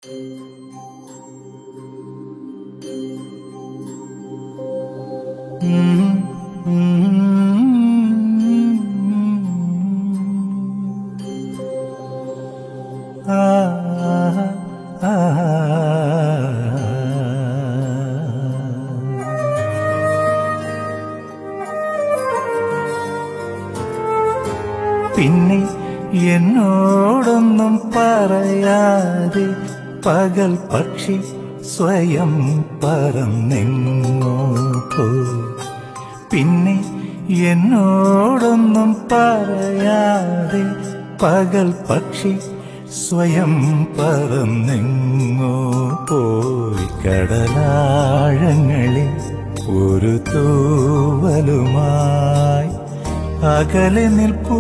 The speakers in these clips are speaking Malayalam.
പിന്നെ എന്നോടൊന്നും പറയാതെ പകൽ പക്ഷി സ്വയം പറന്നെങ്ങോ പോയി പിന്നെ എന്നോടൊന്നും പറയാതെ പകൽ പക്ഷി സ്വയം പറന്നെങ്ങോ പോയി കടലാഴങ്ങളിൽ ഒരു തൂവലുമായി അകലെ നിൽപ്പൂ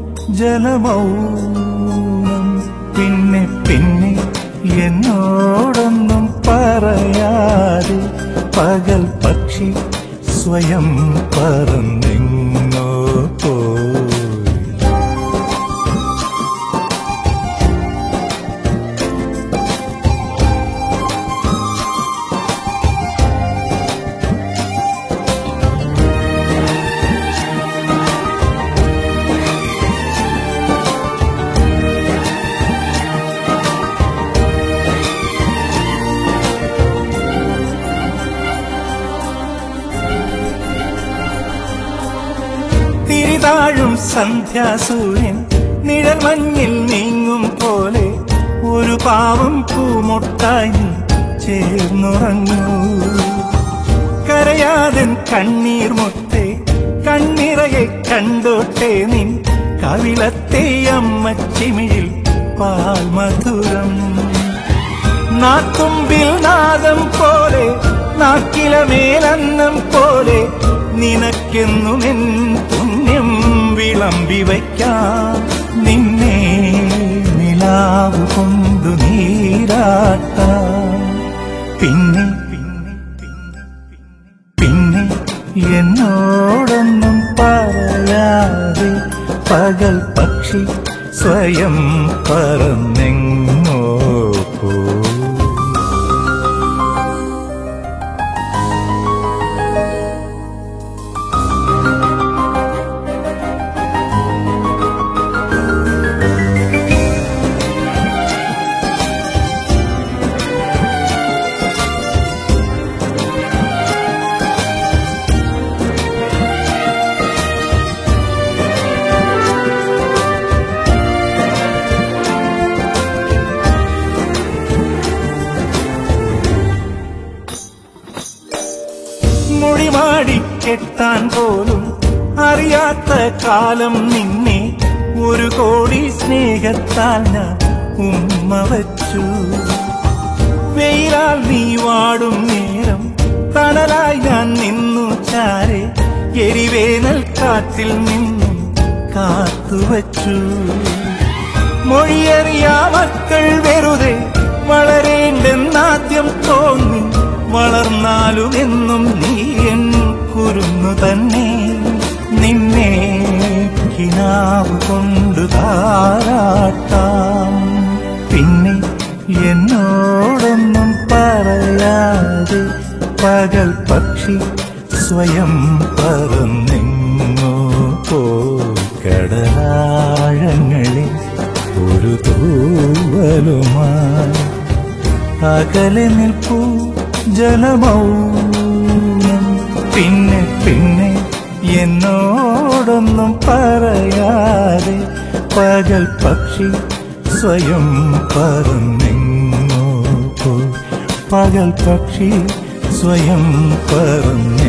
ജലമൗനം പിന്നെ പിന്നെ എന്നോടൊന്നും പറയാതെ പകൽ പക്ഷി സ്വയം പറന്നെങ്ങോ പോയി തിരിതാഴും സന്ധ്യാസൂര്യൻ നിഴൽ മഞ്ഞിൽ നീങ്ങും പോലെ ഒരു പാവം പൂമൊട്ടായി നീ ചേർന്നുറങ്ങൂ കരയാതൻ കണ്ണീർ മൊത്തെ കണ്ണിറയെ കണ്ടോട്ടെ നിൻ കവിളത്തെ അമ്മച്ചിമിഴിൽ പാൽ മധുരം നാത്തുമ്പിൽ നാദം പോലെ നാക്കിലമേലന്നം പോലെ നിനക്കെന്നും എൻ പുണ്യം വിളമ്പി വയ്ക്കാം നിന്നെ നിലാവ് കൊണ്ടു നീരാട്ടാം പിന്നെ പിന്നെ പിന്നെ പിന്നെ എന്നോടൊന്നും പറയാതെ പകൽ പക്ഷി സ്വയം പറന്നെങ്ങോ പോയി മൊഴിമാടി കെട്ടാൻ പോലും അറിയാത്ത കാലം നിന്നെ ഒരു കോടി സ്നേഹത്താൽ ഞാൻ ഉമ്മ വച്ചു വെയിലാൽ നീ വാടും നേരം തണലായി ഞാൻ നിന്നു ചാരെ എരിവേനൽ കാറ്റിൽ നിന്നും കാത്തുവച്ചു മൊഴിയറിയാ മക്കൾ വെറുതെ വളരേണ്ടെന്നാദ്യം തോന്നി വളർന്നാലും എന്നും നീ എൻ കുരുന്നു തന്നെ നിന്നെ കിനാവ് കൊണ്ടു താരാട്ടാം പിന്നെ എന്നോടൊന്നും പറയാതെ പകൽ പക്ഷി സ്വയം പറന്നെങ്ങോ പോയി കടലാഴങ്ങളിൽ ഒരു തൂവലുമായി അകലെ നിൽപ്പൂ ജലമൗനം പിന്നെ പിന്നെ എന്നോടൊന്നും പറയാതെ പകൽ പക്ഷി സ്വയം പറന്നെങ്ങോ പോയി പകൽ പക്ഷി സ്വയം പറന്നു